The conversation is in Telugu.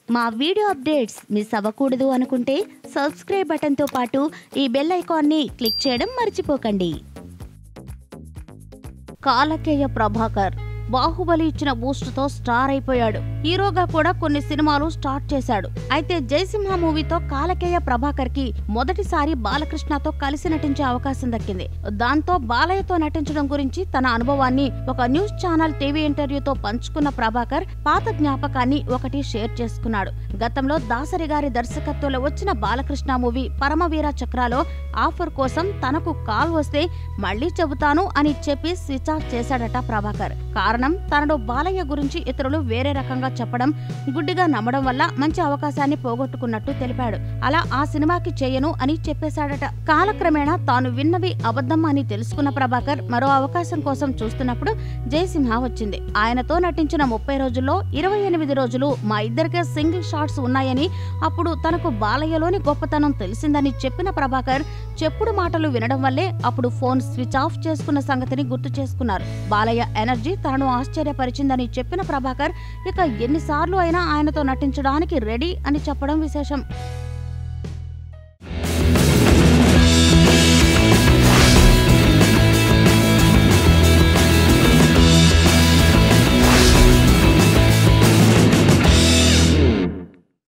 మా వీడియో అప్డేట్స్ మిస్ అవ్వకూడదు అనుకుంటే సబ్స్క్రైబ్ బటన్తో పాటు ఈ బెల్ ఐకాన్ని క్లిక్ చేయడం మర్చిపోకండి కాలకేయ ప్రభాకర్ బాహుబలి ఇచ్చిన బూస్ట్ తో స్టార్ అయిపోయాడు హీరోగా కూడా కొన్ని సినిమాలు స్టార్ట్ చేశాడు అయితే జయసింహ మూవీతో కాలకేయ ప్రభాకర్ కి మొదటిసారి బాలకృష్ణతో కలిసి నటించే అవకాశం దక్కింది దాంతో బాలయ్యతో నటించడం గురించి తన అనుభవాన్ని ఒక న్యూస్ ఛానల్ టీవీ ఇంటర్వ్యూతో పంచుకున్న ప్రభాకర్ పాత జ్ఞాపకాన్ని ఒకటి షేర్ చేసుకున్నాడు గతంలో దాసరి గారి దర్శకత్వంలో వచ్చిన బాలకృష్ణ మూవీ పరమవీర చక్రాలో ఆఫర్ కోసం తనకు కాల్ వస్తే మళ్ళీ చెబుతాను అని చెప్పి స్విచ్ ఆఫ్ చేశాడట ప్రభాకర్ కారణం తనలో బాలయ్య గురించి ఇతరులు వేరే రకంగా చెప్పడం గుడ్డిగా నమ్మడం వల్ల మంచి అవకాశాన్ని పోగొట్టుకున్నట్టు తెలిపాడు అలా ఆ సినిమాకి చేయను అని చెప్పేశాడట కాలక్రమేణా తాను విన్నవి అబద్ధం అని తెలుసుకున్న ప్రభాకర్ మరో అవకాశం కోసం చూస్తున్నప్పుడు జయసింహ వచ్చింది ఆయనతో నటించిన ముప్పై రోజుల్లో ఇరవై ఎనిమిది రోజులు మా ఇద్దరికే సింగిల్ షాట్స్ ఉన్నాయని అప్పుడు తనకు బాలయ్యలోని గొప్పతనం తెలిసిందని చెప్పిన ప్రభాకర్ చెప్పుడు మాటలు వినడం వల్లే అప్పుడు ఫోన్ స్విచ్ ఆఫ్ చేసుకున్న సంగతిని గుర్తు చేసుకున్నారు బాలయ్య ఎనర్జీ తనను ఆశ్చర్యపరిచిందని చెప్పిన ప్రభాకర్ ఇక ఎన్నిసార్లు అయినా ఆయనతో నటించడానికి రెడీ అని చెప్పడం విశేషం